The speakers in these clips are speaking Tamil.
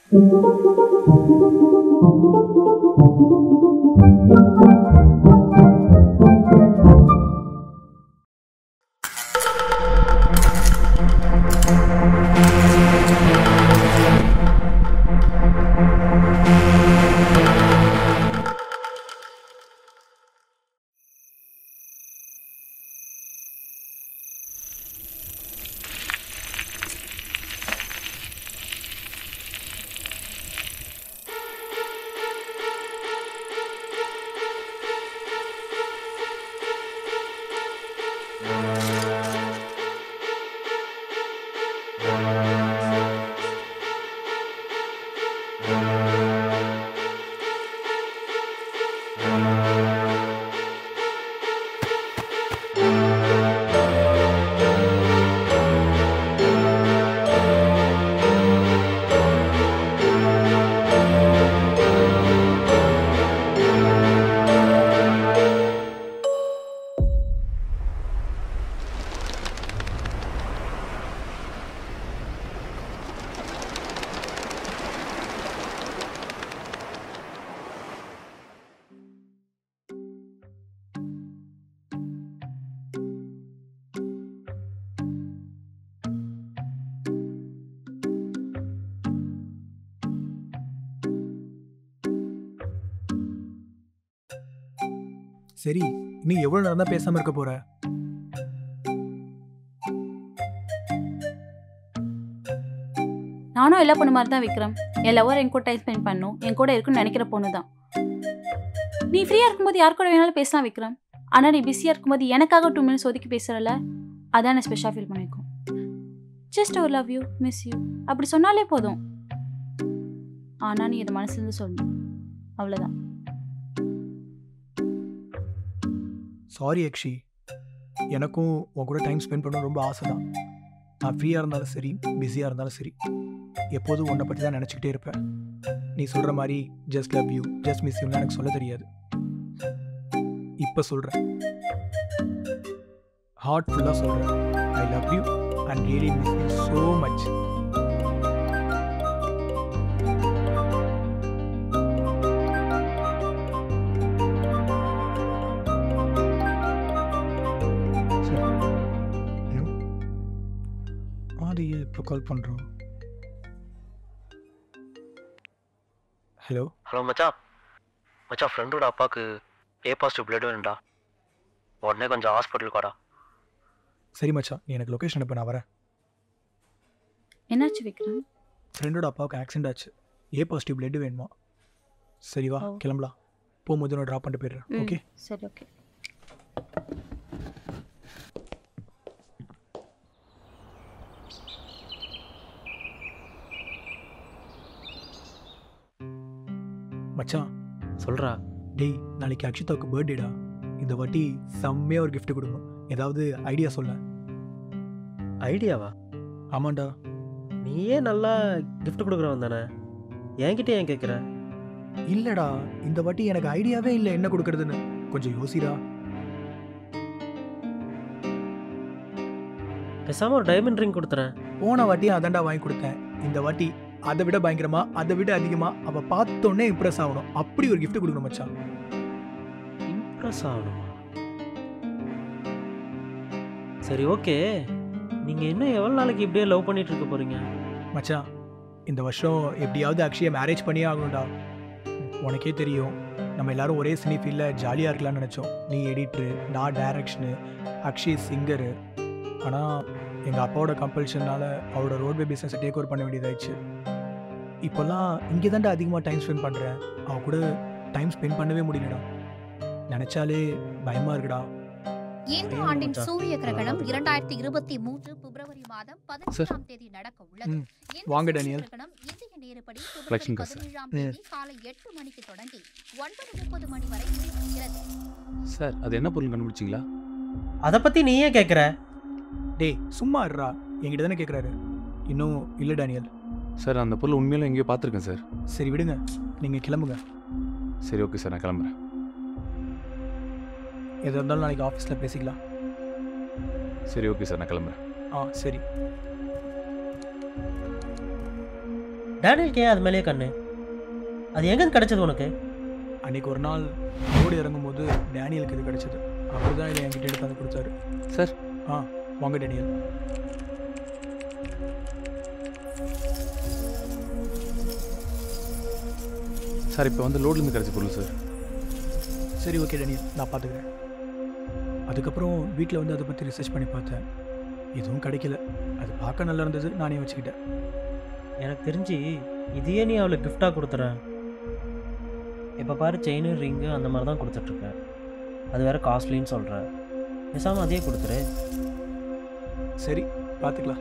சரி நீ எவ்வளவு நேரம் தான் பேசாம இருக்க போற நானும் எல்லா பொண்ணு மாதிரி தான் விக்ரம் என் லவர் என் கூட டைம் ஸ்பெண்ட் பண்ணும் என் கூட இருக்குன்னு நினைக்கிற பொண்ணு தான் நீ ஃப்ரீயாக இருக்கும்போது யார் கூட வேணாலும் பேசலாம் விக்ரம் ஆனால் நீ பிஸியாக இருக்கும்போது எனக்காக டூ மினிட்ஸ் ஒதுக்கி பேசுகிறல அதான் நான் ஸ்பெஷலாக ஃபீல் பண்ணிக்கும் ஜஸ்ட் ஒரு லவ் யூ மிஸ் யூ அப்படி சொன்னாலே போதும் ஆனால் நீ இதை மனசுலேருந்து சொல்லணும் அவ்வளோதான் சாரி அக்ஷி எனக்கும் உன் கூட டைம் ஸ்பெண்ட் பண்ண ரொம்ப ஆசை தான் நான் ஃப்ரீயாக இருந்தாலும் சரி பிஸியாக இருந்தாலும் சரி எப்போதும் உன்னை பற்றி தான் நினச்சிக்கிட்டே இருப்பேன் நீ சொல்கிற மாதிரி just love you just miss யூன்னு எனக்கு சொல்ல தெரியாது இப்போ சொல்கிறேன் ஹார்ட் ஃபுல்லாக சொல்கிறேன் I love you and really miss you so much ஆதியை இப்போ கால் பண்ணுறோம் ஹலோ ஹலோ மச்சான் மச்சான் ஃப்ரெண்டோட அப்பாவுக்கு ஏ பாசிட்டிவ் பிளட் வேணும்டா உடனே கொஞ்சம் ஹாஸ்பிட்டலுக்கு வாடா சரி மச்சான் நீ எனக்கு லொக்கேஷன் இப்போ நான் வரேன் என்னாச்சு விக்ரம் ஃப்ரெண்டோட அப்பாவுக்கு ஆக்சிடென்ட் ஆச்சு ஏ பாசிட்டிவ் பிளட் வேணுமா சரி வா ஓ. கிளம்பலாம் போகும்போது நான் ட்ராப் பண்ணிட்டு போயிடுறேன் ம், ஓகே சரி ஓகே மச்சான் சொல்கிறா டேய் நாளைக்கு அக்ஷிதாவுக்கு பர்த்டேடா இந்த வாட்டி செம்மையாக ஒரு gift கொடுக்கணும் ஏதாவது ஐடியா சொல்ல ஐடியாவா ஆமாண்டா நீயே நல்லா gift கொடுக்குறவன் தானே என்கிட்ட ஏன் கேட்குற இல்லைடா இந்த வாட்டி எனக்கு ஐடியாவே இல்லை என்ன கொடுக்கறதுன்னு கொஞ்சம் யோசிடா பேசாமல் ஒரு டைமண்ட் ரிங் கொடுத்துறேன் போன வாட்டி அதான்டா வாங்கி கொடுத்தேன் இந்த வாட்டி அதை விட பயங்கரமா அதை விட அதிகமா அவ பார்த்தோன்னே இம்ப்ரெஸ் ஆகணும் அப்படி ஒரு gift கொடுக்கணும் மச்சான் இம்ப்ரெஸ் ஆகணுமா சரி ஓகே நீங்கள் இன்னும் எவ்வளோ நாளைக்கு இப்படியே லவ் பண்ணிட்டு இருக்க போகிறீங்க மச்சான் இந்த வருஷம் எப்படியாவது அக்ஷயை மேரேஜ் பண்ணியே ஆகணும்டா உனக்கே தெரியும் நம்ம எல்லாரும் ஒரே சினி ஃபீல்டில் ஜாலியாக இருக்கலாம்னு நினச்சோம் நீ எடிட்ரு நான் டைரக்ஷனு அக்ஷய் சிங்கரு ஆனால் எங்கள் அப்பாவோட கம்பல்ஷனால அவரோட ரோட்வே பிஸ்னஸை டேக் ஓவர் பண்ண வேண்டியதாயிடுச்சு இப்போல்லாம் இங்கே தான்டா அதிகமாக டைம் ஸ்பெண்ட் பண்ணுறேன் அவன் கூட டைம் ஸ்பெண்ட் பண்ணவே முடியலடா நினச்சாலே பயமாக இருக்குடா இந்த ஐயோ, ஆண்டின் மச்சான். சூரிய கிரகணம் இரண்டாயிரத்தி இருபத்தி மூன்று பிப்ரவரி மாதம் பதினெட்டாம் தேதி நடக்க உள்ளது ம். இந்த வாங்க, சூரிய டேனியல். கிரகணம் இந்திய நேரப்படி பிப்ரவரி லட்சுமி காசு. பதினேழாம் ம். தேதி காலை எட்டு மணிக்கு தொடங்கி ஒன்பது முப்பது மணி வரை நீடிக்கிறது சார் அது என்ன பொருள் கண்டுபிடிச்சிங்களா அதை பற்றி நீ ஏன் கேட்குற டேய் சும்மா இருடா என்கிட்ட தானே கேட்குறாரு இன்னும் இல்லை டேனியல் சார் அந்த பொருள் உண்மையில எங்கேயோ பார்த்துருக்கேன் சார் சரி விடுங்க நீங்கள் கிளம்புங்க சரி ஓகே சார் நான் கிளம்புறேன் எதாக இருந்தாலும் நாளைக்கு ஆஃபீஸில் பேசிக்கலாம் சரி ஓகே சார் நான் கிளம்புறேன் ஆ சரி டேனியலுக்கு ஏன் அது மேலேயே கண்ணு அது எங்கேருந்து கிடைச்சது உனக்கு அன்னைக்கு ஒரு நாள் ரோடு இறங்கும்போது டேனியலுக்கு இது கிடைச்சது அவர் தான் இதை என்கிட்ட எடுத்து வந்து கொடுத்தாரு சார் ஆ வாங்க டேனியல் சார் இப்போ வந்து லோட்லேருந்து கிடச்ச பொருள் சார் சரி ஓகே டேனியல் நான் பார்த்துக்கிறேன் அதுக்கப்புறம் வீட்டில் வந்து அதை பற்றி ரிசர்ச் பண்ணி பார்த்தேன் எதுவும் கிடைக்கல அது பார்க்க நல்லா இருந்தது நானே வச்சுக்கிட்டேன் எனக்கு தெரிஞ்சு இதையே நீ அவளுக்கு கிஃப்டாக கொடுத்துற இப்போ பாரு செயின் ரிங்கு அந்த மாதிரி தான் கொடுத்துட்ருக்க அது வேற காஸ்ட்லின்னு சொல்கிற பேசாமல் அதையே கொடுத்துரு சரி பார்த்துக்கலாம்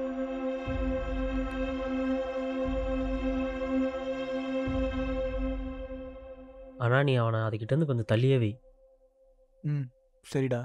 ஆனால் நீ அவனை அதுக்கிட்டேருந்து கொஞ்சம் தள்ளியே வை ம் சரிடா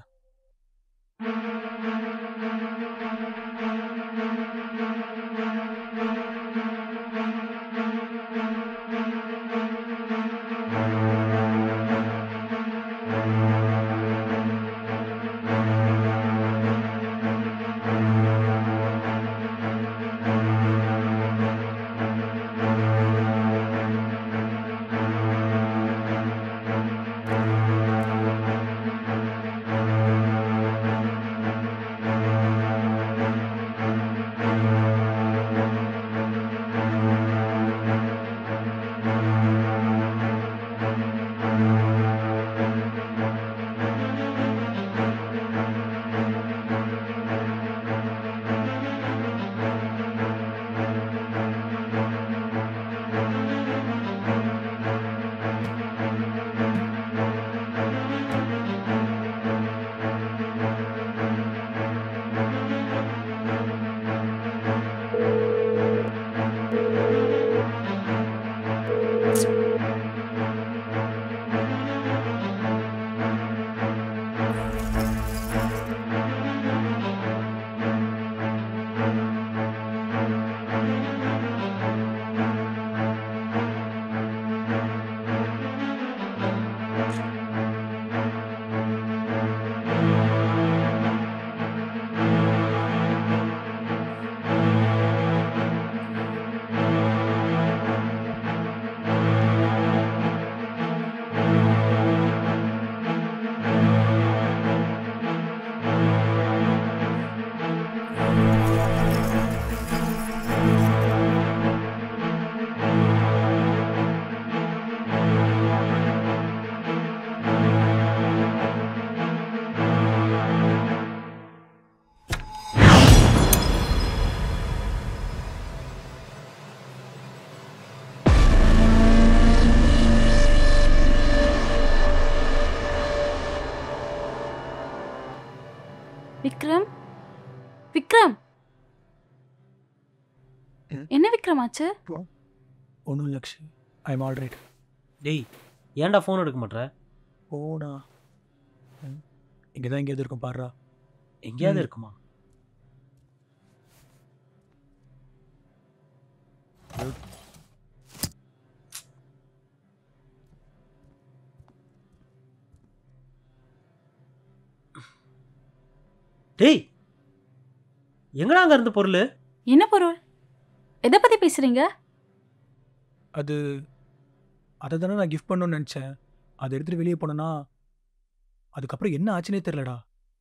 விக்ரம் விக்ரம் ம்? என்ன விக்ரம் ஆச்சு ஒன்றும் Lakshi I am all right டேய் ஏன்டா ஃபோன் எடுக்க மாட்ற ஓனா இங்கே தான் எங்கேயாவது இருக்கும் பாடுறா எங்கேயாவது ம். இருக்குமா டேய் எங்கடா அங்க இருந்த பொருள் என்ன பொருள் எதை பத்தி பேசுறீங்க அது அதை தானே நான் கிஃப்ட் பண்ணணும்னு நினச்சேன் அதை எடுத்துகிட்டு வெளியே போனேன்னா அதுக்கப்புறம் என்ன ஆச்சுனே தெரிலடா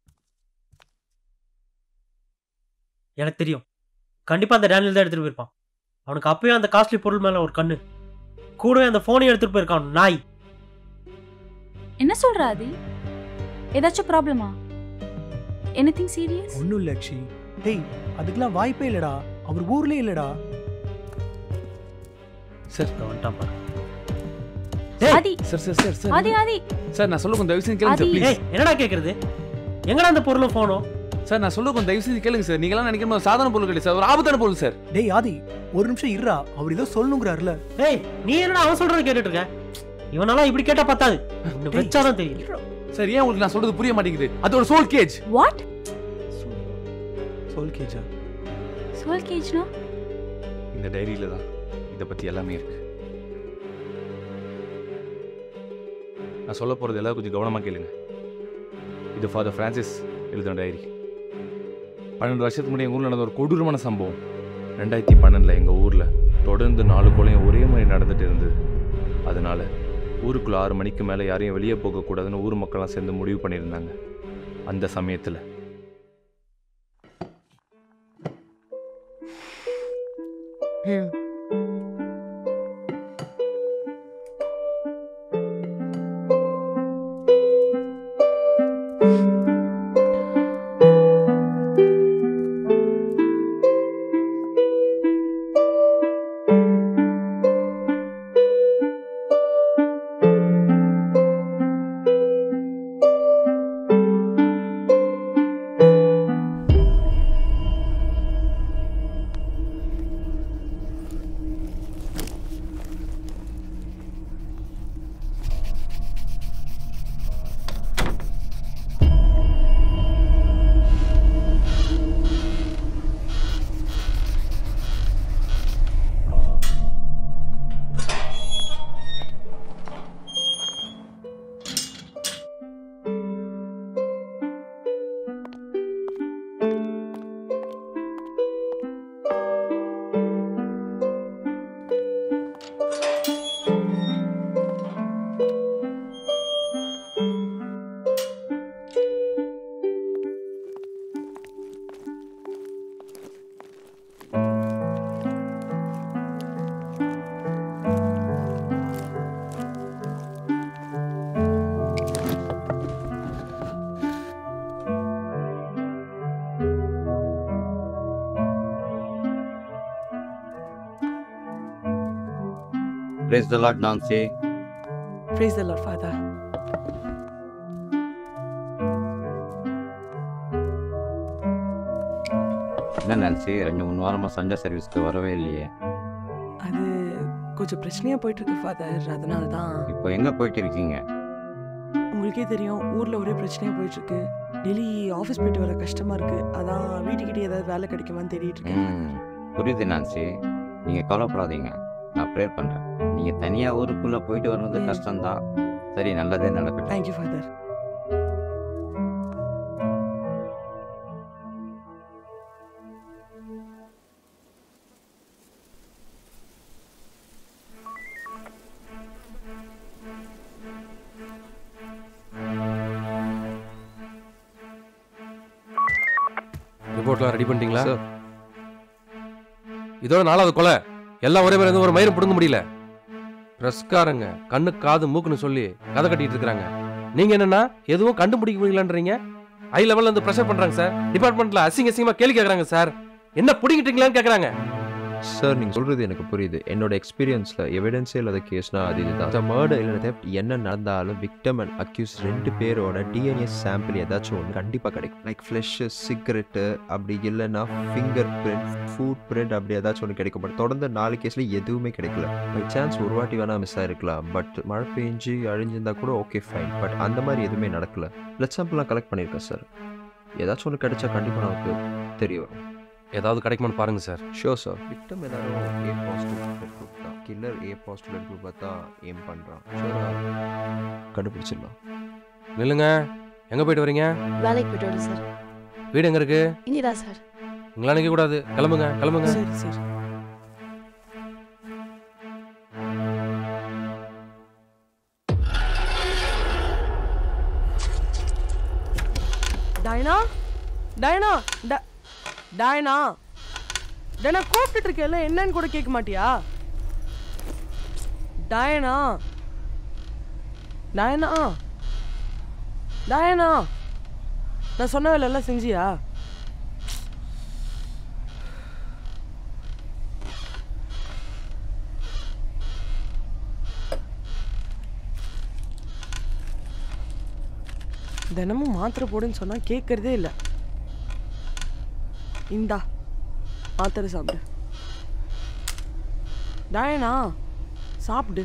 எனக்கு தெரியும் கண்டிப்பா அந்த டேனியல் தான் எடுத்துட்டு போயிருப்பான் அவனுக்கு அப்பவே அந்த காஸ்ட்லி பொருள் மேல ஒரு கண்ணு கூடவே அந்த போனையும் எடுத்துட்டு போயிருக்கான் நாய் என்ன சொல்ற ஆதி ஏதாச்சும் ப்ராப்ளமா எனிதிங் சீரியஸ் ஒன்றும் இல்லை லக்ஷி டேய் அதுக்கெல்லாம் வாய்ப்பே இல்லைடா அவர் ஊர்லேயே இல்லைடா சார் இதோ வந்துட்டான் பாரு Adhi sir sir sir sir Adhi Adhi sir நான் சொல்ல கொஞ்சம் தயவு செஞ்சு கேளுங்க சார் ஆதி. ப்ளீஸ் ஏய் என்னடா கேக்குறது எங்கடா அந்த பொருளும் போனும் சார் நான் சொல்ல கொஞ்சம் தயவு செஞ்சு கேளுங்க சார் நீங்களாம் நினைக்கிற மாதிரி சாதாரண பொருள் கிடையாது சார் ஒரு ஆபத்தான பொருள் சார் டேய் ஆதி ஒரு நிமிஷம் இருடா அவர் ஏதோ சொல்லணுங்கிறாருல ஏய் நீ என்னடா அவன் சொல்றத கேட்டுட்டு இருக்க இவனால இப்படி கேட்டா பத்தாது இன்னும் டேய். வச்சாதான் தெரியும் சார் ஏன் உங்களுக்கு நான் சொல்றது புரிய மாட்டேங்குது அதோட சோல் கேஜ் வாட் சொல் கேஜா சோல் கேஜ்னா இந்த டைரியில தான் இதை பத்தி எல்லாமே இருக்கு நான் சொல்ல போறது எல்லாரும் கொஞ்சம் கவனமா கேளுங்க இது ஃபாதர் பிரான்சிஸ் எழுதின டைரி பன்னெண்டு வருஷத்துக்கு முன்னாடி எங்கள் ஊரில் நடந்த ஒரு கொடூரமான சம்பவம் ரெண்டாயிரத்தி பன்னெண்டில் எங்கள் ஊரில் தொடர்ந்து நாலு கொலையும் ஒரே மாதிரி நடந்துட்டு இருந்தது அதனால ஊருக்குள்ள ஆறு மணிக்கு மேலே யாரையும் வெளியே போகக்கூடாதுன்னு ஊர் மக்கள்லாம் சேர்ந்து முடிவு பண்ணியிருந்தாங்க அந்த சமயத்தில் Praise the Lord, Nancy. Praise the Lord, Father. என்ன நான்சி ரெண்டு மூணு வாரமாக சண்டே சர்வீஸ்க்கு வரவே இல்லையே அது கொஞ்சம் பிரச்சனையா போயிட்டு இருக்கு ஃபாதர் அதனால தான் இப்போ எங்கே போயிட்டு இருக்கீங்க உங்களுக்கே தெரியும் ஊர்ல ஒரே பிரச்சனையா போயிட்டு இருக்கு டெய்லி ஆஃபீஸ் போயிட்டு வர கஷ்டமா இருக்கு அதான் வீட்டுக்கிட்டே ஏதாவது வேலை கிடைக்குமான்னு தேடிட்டு இருக்கேன் ம் புரியுது நான்சி நீங்கள் கவலைப்படாதீங்க நான் ப்ரேயர் பண்ணுறேன் நீங்கள் தனியாக ஊருக்குள்ளே போயிட்டு வர்றது ம். கஷ்டம்தான் சரி நல்லதே நடக்கட்டும் தேங்க்யூ ஃபாதர் ரிப்போர்ட்லாம் ரெடி பண்ணிட்டீங்களா இதோட நாலாவது கொலை எல்லாம் ஒரே மாதிரி இருந்து ஒரு மயிரும் பிடுங்க முடியல பிரஸ்காரங்க கண்ணு காது மூக்குன்னு சொல்லி கதை கட்டிட்டு இருக்காங்க நீங்க என்னன்னா எதுவும் கண்டுபிடிக்க முடியலன்றீங்க ஹை லெவல்ல இருந்து ப்ரெஷர் பண்றாங்க சார் டிபார்ட்மெண்ட்ல அசிங்க அசிங்கமா கேள்வி கேக்குறாங்க சார் என்ன பிடிங்கிட்டீங்களான்னு கேக்குறாங்க சார் நீங்கள் சொல்கிறது எனக்கு புரியுது என்னோட எக்ஸ்பீரியன்ஸில் எவிடன்ஸே இல்லாத கேஸ்னால் அது இதுதான் மர்டர் இல்லை theft என்ன நடந்தாலும் விக்டம் அண்ட் அக்யூஸ் ரெண்டு பேரோட டிஎன்ஏ சாம்பிள் ஏதாச்சும் ஒன்று கண்டிப்பாக கிடைக்கும் லைக் ஃப்ளெஷ்ஷு சிகரெட்டு அப்படி இல்லைன்னா ஃபிங்கர் பிரிண்ட் ஃபுட் பிரிண்ட் அப்படி ஏதாச்சும் ஒன்று கிடைக்கும் பட் தொடர்ந்து நாலு கேஸில் எதுவுமே கிடைக்கல பை சான்ஸ் ஒரு வாட்டி வேணால் மிஸ் ஆயிருக்கலாம் பட் மழை பெஞ்சு அழிஞ்சிருந்தா கூட ஓகே ஃபைன் பட் அந்த மாதிரி எதுவுமே நடக்கல பிளட் சாம்பிள்லாம் கலெக்ட் பண்ணியிருக்கேன் சார் ஏதாச்சும் ஒன்று கிடைச்சா கண்டிப்பாக நமக்கு தெரிய வரும் ஏதாவது கிடைக்குமான்னு பாருங்க சார் ஷோர் சார் விக்டம் ஏதாவது ஏ பாசிட்டிவ் பிளட் குரூப் தான் killer A positive blood group தான் ஏம் பண்ணுறான் ஷோரா கண்டுபிடிச்சிடலாம் நில்லுங்க எங்க போயிட்டு வரீங்க வேலைக்கு போயிட்டு வரேன் சார் வீடு எங்க இருக்கு இனிதான் சார் உங்களால நிக்க கூடாது கிளம்புங்க கிளம்புங்க சரி சரி டைனா டைனா ட- டைனா டைனா கூப்பிட்டுட்டு இருக்கேன்ல என்னன்னு கூட கேட்க மாட்டியா டைனா டைனா டைனா நான் சொன்ன வேலை எல்லாம் செஞ்சியா தினமும் மாத்திரை போடுன்னு சொன்னா கேட்கறதே இல்லை இந்தா மாத்திரை சாப்பிடு டயனா சாப்பிடு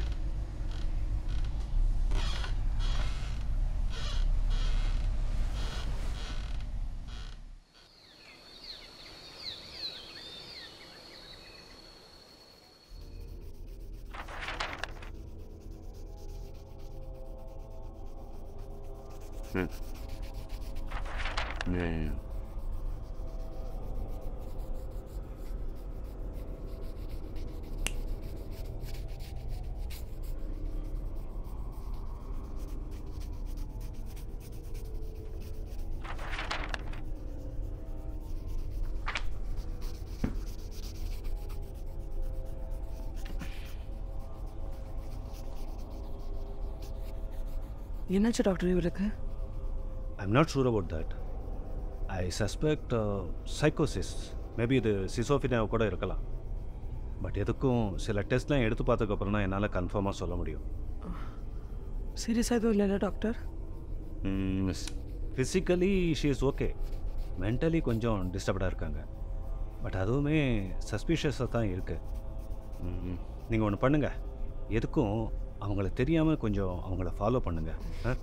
ம். என்னாச்சு டாக்டர் இவருக்கு I'm not sure about that I suspect சைக்கோசிஸ் மேபி இது சிசோஃபினா கூட இருக்கலாம் பட் எதுக்கும் சில டெஸ்ட்லாம் எடுத்து பார்த்ததுக்கப்புறம் தான் என்னால் கன்ஃபார்மாக சொல்ல முடியும் சீரியஸாக எதுவும் இல்லைல்ல doctor physically she is okay mentally கொஞ்சம் டிஸ்டர்ப்டாக இருக்காங்க பட் அதுவுமே சஸ்பீஷியஸாக தான் இருக்குது நீங்கள் ஒன்று பண்ணுங்கள் எதுக்கும் அவங்கள தெரியாமல் கொஞ்சம் அவங்கள ஃபாலோ பண்ணுங்கள்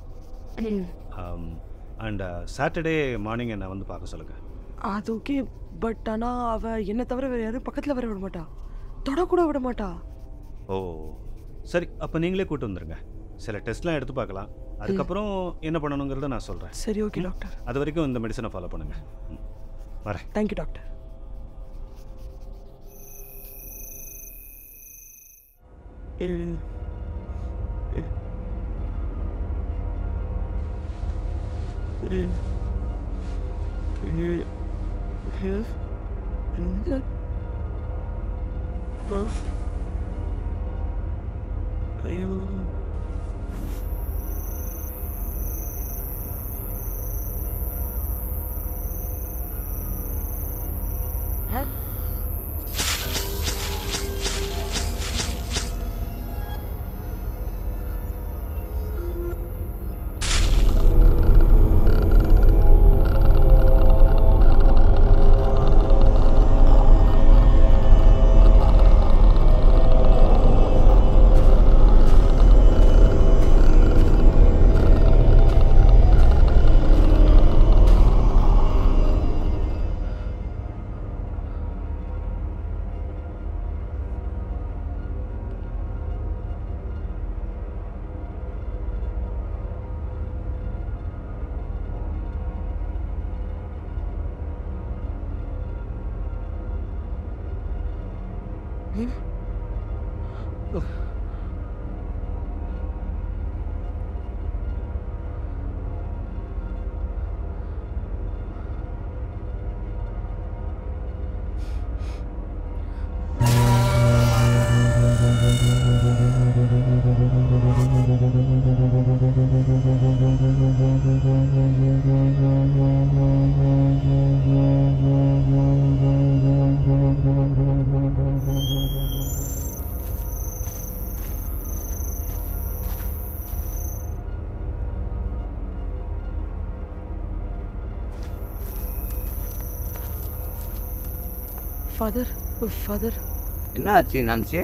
அண்ட் சாட்டர்டே மார்னிங் என்னை வந்து பார்க்க சொல்லுங்கள் அது ஓகே பட் ஆனால் அவள் என்னை தவிர வேறு யாரும் பக்கத்தில் வர விட மாட்டா தொடக்கூட விட மாட்டா ஓ சரி அப்போ நீங்களே கூட்டு வந்துருங்க சில டெஸ்ட்லாம் எடுத்து பார்க்கலாம் அதுக்கப்புறம் என்ன பண்ணணுங்கிறத நான் சொல்கிறேன் சரி ஓகே டாக்டர் அது வரைக்கும் இந்த மெடிசனை ஃபாலோ பண்ணுங்கள் ம். வரேன் தேங்க்யூ டாக்டர் ஃபாதர் ஃபாதர் என்ன ஆச்சு நான்சி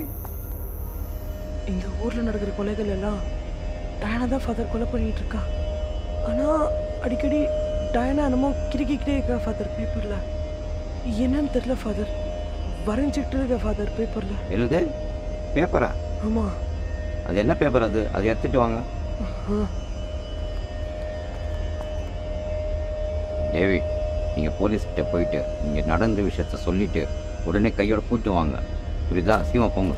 இந்த ஊரில் நடக்கிற கொலைகள் எல்லாம் டயனா தான் ஃபாதர் கொலை பண்ணிட்டு இருக்கா ஆனால் அடிக்கடி டயனா என்னமோ கிறுக்கிக்கிட்டே இருக்கா ஃபாதர் பேப்பரில் என்னன்னு தெரியல ஃபாதர் வரைஞ்சிட்டு இருக்கா ஃபாதர் பேப்பரில் எழுது பேப்பரா ஆமாம் அது என்ன பேப்பர் அது அதை எடுத்துட்டு வாங்க தேவி நீங்கள் போலீஸ்கிட்ட போயிட்டு இங்கே நடந்த விஷயத்த சொல்லிட்டு உடனே கையோட கூட்டு வாங்க புரியுதா சீமா போங்க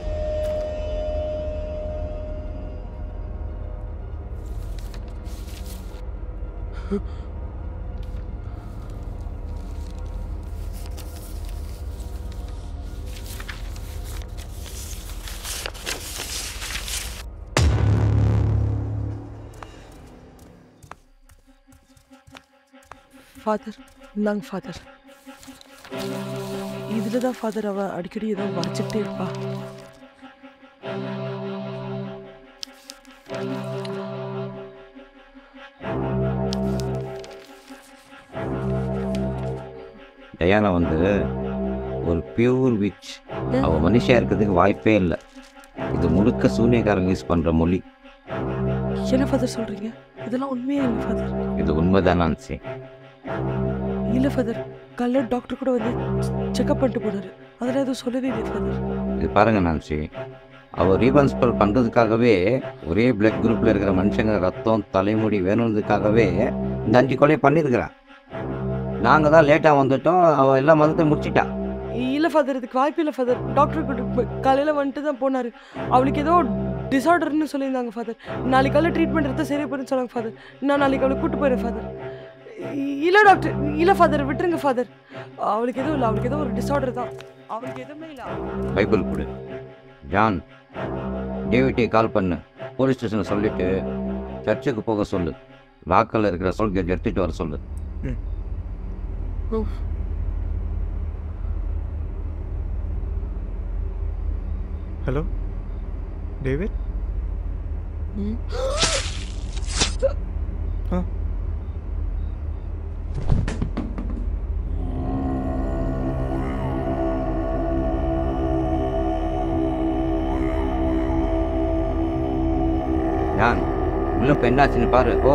ஃபாதர் இந்தாங்க ஃபாதர் இதில் தான் ஃபாதர் அவ அடிக்கடி ஏதோ வரைச்சிக்கிட்டே இருப்பா டயானா வந்து ஒரு பியூர் விச் அவ மனுஷியா இருக்கிறதுக்கு வாய்ப்பே இல்லை இது முழுக்க சூனியக்காரங்க யூஸ் பண்ற மொழி என்ன ஃபாதர் சொல்கிறீங்க இதெல்லாம் உண்மையா இல்லை ஃபாதர் இது உண்மைதான் நான்சி இல்லை ஃபாதர் காலைல டாக்டர் கூட வந்து செக்அப் பண்ணிட்டு போனாரு அதெல்லாம் எதுவும் சொல்லவே இல்லை ஃபாதர் இது பாருங்க நான்சி அவ ரீபன்ஸ்பல் பண்ணுறதுக்காகவே ஒரே பிளட் குரூப்பில் இருக்கிற மனுஷங்க ரத்தம் தலைமுடி வேணுன்றதுக்காகவே இந்த அஞ்சு கொலை பண்ணியிருக்கிறா நாங்கள் தான் லேட்டாக வந்துட்டோம் அவள் எல்லா மதத்தையும் முடிச்சிட்டா இல்லை ஃபாதர் இதுக்கு வாய்ப்பு இல்லை ஃபாதர் டாக்டர் கூட காலையில் வந்துட்டு தான் போனார் அவளுக்கு ஏதோ டிசார்டர்னு சொல்லியிருந்தாங்க ஃபாதர் நாளைக்கு காலையில் ட்ரீட்மெண்ட் எடுத்தால் சரியா போயிருன்னு சொன்னாங்க ஃபாதர் நான் நாளைக்கு அவளை கூட்டு போயிடுறேன் ஃபாதர் இல்லை டாக்டர் இல்லை ஃபாதர் விட்டுருங்க ஃபாதர் அவளுக்கு எதுவும் இல்லை அவளுக்கு ஏதோ ஒரு டிசார்டர் தான் அவளுக்கு எதுவுமே இல்லை பைபிள் கொடு ஜான் டேவிட்டே கால் பண்ணு போலீஸ் ஸ்டேஷனில் சொல்லிட்டு சர்ச்சுக்கு போக சொல்லு லாக்கரில் இருக்கிற சோல்கேட் எடுத்துகிட்டு வர சொல்லு ஹலோ டேவிட் ஆ யான் உள்ள இப்போ என்னாச்சுன்னு பாரு ஓ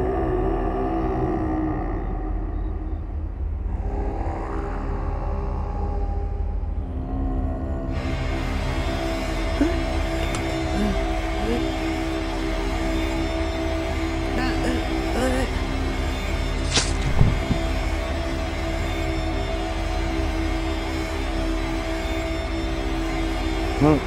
ம்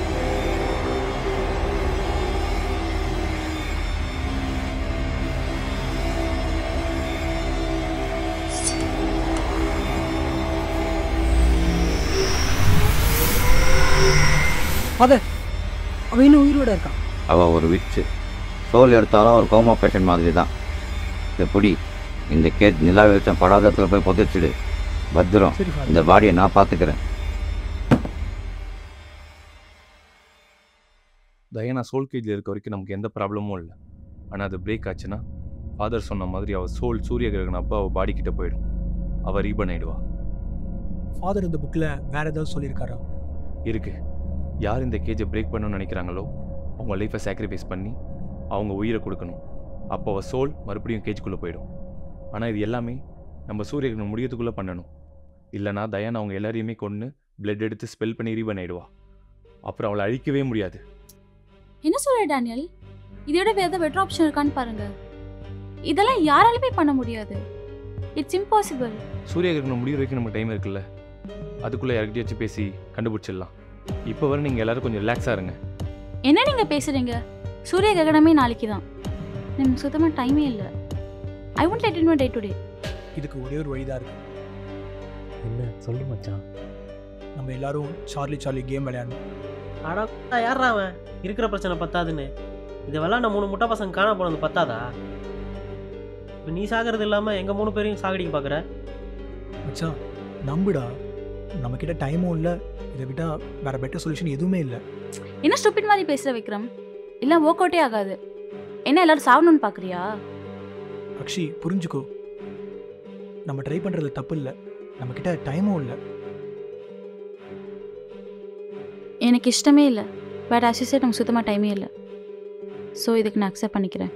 ஃபாதர் அவன் இன்னும் உயிரோட இருக்கான் அவள் ஒரு விச்சு சோல் எடுத்தாலும் ஒரு கோமா பேஷண்ட் மாதிரி தான் இந்த புடி இந்த கேட் நிலா வெளிச்சம் படாதத்தில் போய் புதைச்சிடு பத்திரம் சரி, father. இந்த பாடியை நான் பார்த்துக்கிறேன் தயானா சோல் கேஜில் இருக்க வரைக்கும் நமக்கு எந்த ப்ராப்ளமும் இல்லை ஆனால் அது பிரேக் ஆச்சுன்னா ஃபாதர் சொன்ன மாதிரி அவள் சோல் சூரிய கிரகணம் அப்போ அவள் பாடி கிட்ட போயிடும் அவள் ரீபன் ஆயிடுவா ஃபாதர் இந்த புக்கில் வேற ஏதாவது சொல்லியிருக்காரா இருக்கு யார் இந்த கேஜை பிரேக் பண்ணணும்னு நினைக்கிறாங்களோ அவங்க லைஃப்பை சாக்ரிஃபைஸ் பண்ணி அவங்க உயிரை கொடுக்கணும் அப்போ அவள் சோல் மறுபடியும் கேஜுக்குள்ளே போயிடும் ஆனால் இது எல்லாமே நம்ம சூரிய கிரகணம் முடியறதுக்குள்ளே பண்ணணும் இல்லைனா தயான் அவங்க எல்லாரையுமே கொன்று பிளட் எடுத்து ஸ்பெல் பண்ணி ரீபன் ஆயிடுவா அப்புறம் அவளை அழிக்கவே முடியாது என்ன சொல்ற டேனியல் இதோட வேற ஏதாவது பெட்டர் ஆப்ஷன் இருக்கான்னு பாருங்க இதெல்லாம் யாராலுமே பண்ண முடியாது இட்ஸ் இம்பாசிபிள் சூரிய கிரகணம் முடிகிற வரைக்கும் நமக்கு டைம் இருக்குல்ல அதுக்குள்ளே யார்கிட்டயாச்சும் பேசி கண்டுபிடிச்சிடலாம் இப்போ வரை நீங்கள் எல்லாரும் கொஞ்சம் ரிலாக்ஸாக இருங்க என்ன நீங்க பேசுறீங்க சூரிய கிரகணமே நாளைக்கு தான் எனக்கு சுத்தமா டைமே இல்லை I won't let in day to day இதுக்கு ஒரே ஒரு வழி தான் இருக்கு என்ன சொல்லு மச்சான் நம்ம எல்லாரும் சார்லி சார்லி கேம் விளையாடணும் அடா யாரா அவன் இருக்கிற பிரச்சனை பத்தாதுன்னு இதை விளாண்ட மூணு முட்டை பசங்க காண போனது பத்தாதா இப்போ நீ சாகிறது இல்லாமல் எங்கள் மூணு பேரையும் சாகடிக்க பார்க்குற மச்சான் நம்புடா நம்மக்கிட்ட டைமும் இல்லை இதை விட்டால் வேற பெட்டர் சொல்யூஷன் எதுவுமே இல்லை என்ன ஸ்டூபிட் மாதிரி பேசுற விக்ரம் இல்லை ஒர்க் அவுட்டே ஆகாது என்ன எல்லாரும் சாகணும்னு பார்க்குறியா அக்ஷி புரிஞ்சுக்கோ நம்ம ட்ரை பண்ணுறது தப்பு இல்லை நம்மக்கிட்ட டைமும் இல்லை எனக்கு இஷ்டமே இல்லை பட் அசிஸ்டே நமக்கு சுத்தமாக டைமே இல்லை ஸோ இதுக்கு நான் அக்செப்ட் பண்ணிக்கிறேன்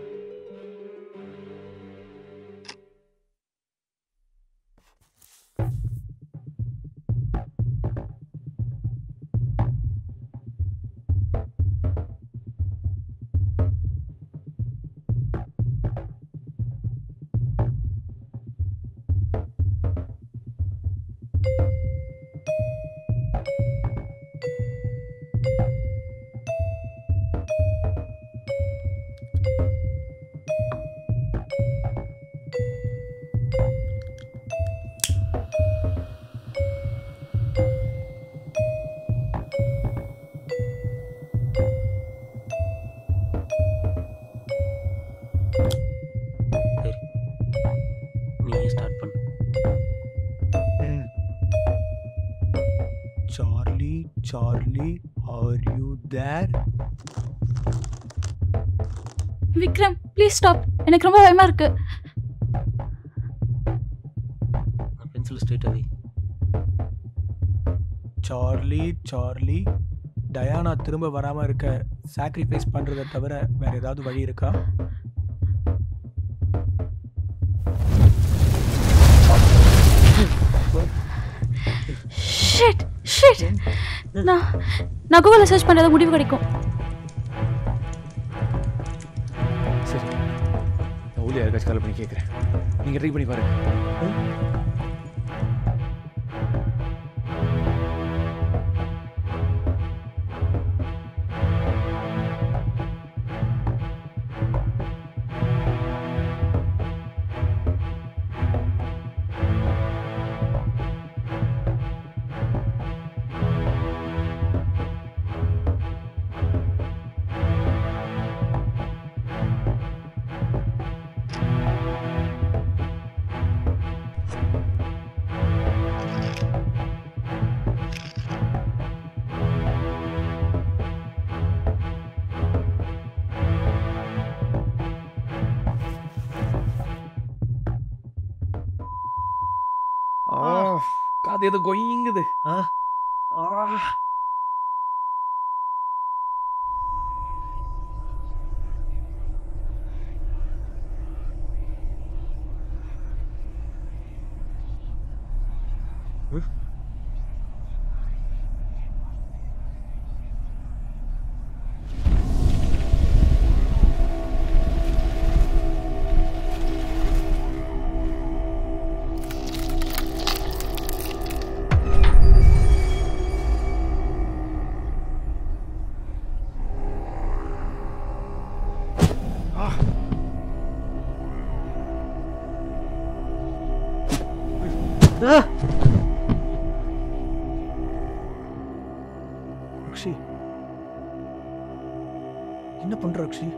நீ ஸ்டார்ட் பண்ணு Charlie Charlie are you there Vikram please stop எனக்கு ரொம்ப பயமா இருக்கு பென்சில் ஸ்ட்ரெயிட்டாக சார்லி சார்லி டயானா திரும்ப வராமல் இருக்க சாக்ரிஃபைஸ் பண்ணுறதை தவிர வேற ஏதாவது வழி இருக்கா ஷிட் ஷிட் நான் நான் கூகுளில் சர்ச் பண்ணுறது முடிவு கிடைக்கும் சரி நான் ஊழிய யாருக்காச்சும் கால் பண்ணி கேட்குறேன் நீங்கள் ட்ரை பண்ணி பாருங்க காது ஏதோ கொய்யுங்குது ஆ ஆ அக்ஷி என்ன பண்ற Akshi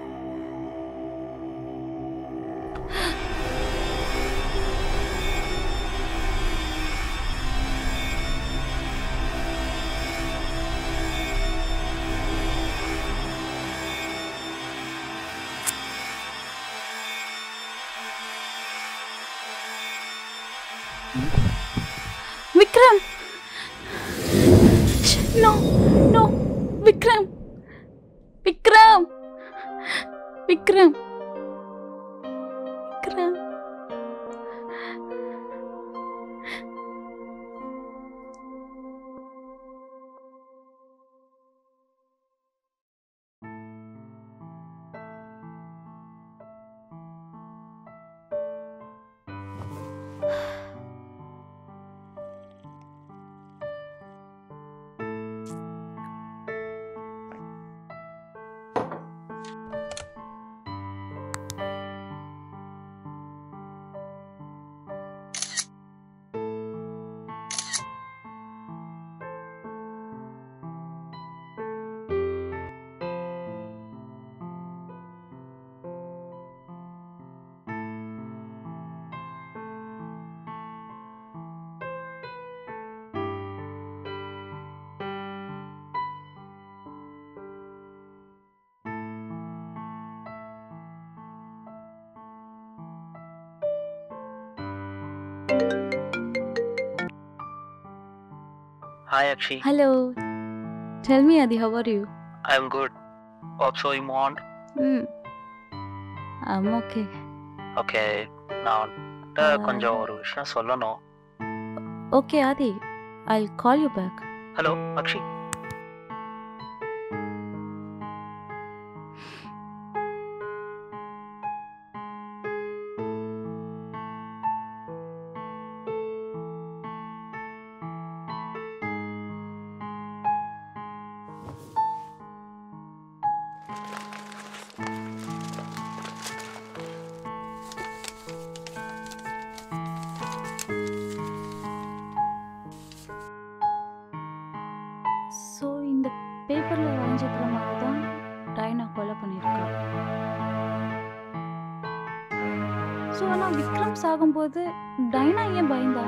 Vikram no no Vikram Vikram Vikram Vikram Hi, Akshi. Hello. Tell me, Adi, how are you? I'm good. Hope so you want. Hmm. I'm okay. Okay நான் உன்கிட்ட கொஞ்சம் ஒரு விஷயம் சொல்லணும் Okay, Adi. I'll call you back. Hello Akshi so இந்த பேப்பரில் வரைஞ்சிருக்கிற மாதிரி தான் டைனா கொலை பண்ணியிருக்கா ஸோ ஆனால் விக்ரம் சாகும்போது டைனா ஏன் பயந்தா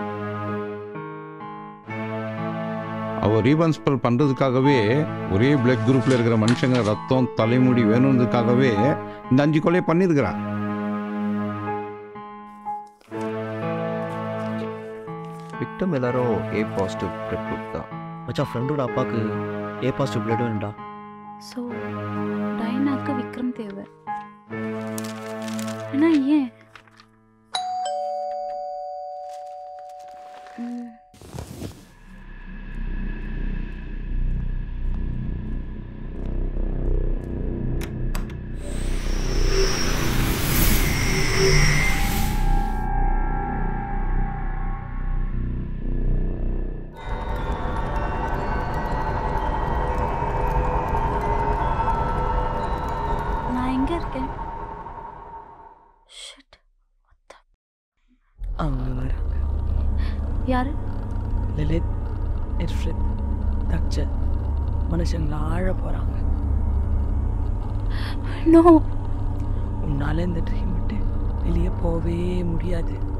அவர் ரீபன்ஸ்பல் பண்ணுறதுக்காகவே ஒரே பிளட் குரூப்பில் இருக்கிற மனுஷங்க ரத்தம் தலைமுடி வேணுன்றதுக்காகவே இந்த அஞ்சு கொலையை பண்ணியிருக்கிறான் விக்டம் எல்லாரும் ஏ பாசிட்டிவ் பிளட் குரூப் தான் மச்சான் ஃப்ரெண்டோட அப்பாவுக்கு ஏ பாசிட்டிவ் பிளட் வேணும்டா ஸோ டைனாக்கு விக்ரம் தேவை ஆனால் ஏன் ம். நான் எங்கே இருக்கேன் Shit. அவங்க வராங்க யாரு லலித் இர்ஃபித் தக்ஷத் மனுஷங்களை ஆழ போகிறாங்க நோ உன்னால இந்த ட்ரீம் விட்டு வெளியே போகவே முடியாது